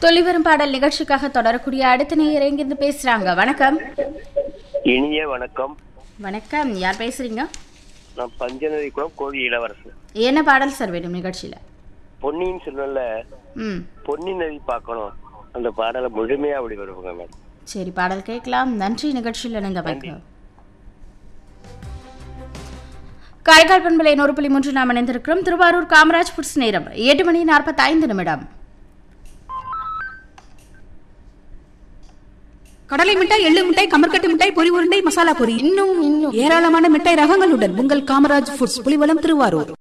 தொழிவரும் பாடல் நிகழ்ச்சிக்காக தொடரக்கூடிய அடுத்த நேயர் எங்கிருந்து பேசுறாங்க வணக்கம் இனிய வணக்கம் வணக்கம் யார் பேசுறீங்க நான் பஞ்சநதி குளம் கோவி இளவரசன் என்ன பாடல் சார் வேணும் நிகழ்ச்சியில பொன்னியின் செல்வன்ல ம் பொன்னி நதி பார்க்கணும் அந்த பாடலை முழுமையா அப்படி வருவாங்க மேடம் சரி பாடல் கேட்கலாம் நன்றி நிகழ்ச்சியில் நீங்க வைக்கலாம் காரைக்கால் பண்பலை நூறு புள்ளி மூன்று நாம் இணைந்திருக்கிறோம் திருவாரூர் காமராஜ் புட்ஸ் நேரம் எட்டு மணி நாற்பத்தைந்து நிமிடம் கடலை மிட்டாய் எள்ளு மிட்டாய் கமர்கட்டு மிட்டாய் பொரி உருண்டை மசாலா பொரி இன்னும் இன்னும் ஏராளமான மிட்டாய் ரகங்களுடன் உங்கள் காமராஜ் ஃபுட்ஸ் புலிவலம் திருவாரூர்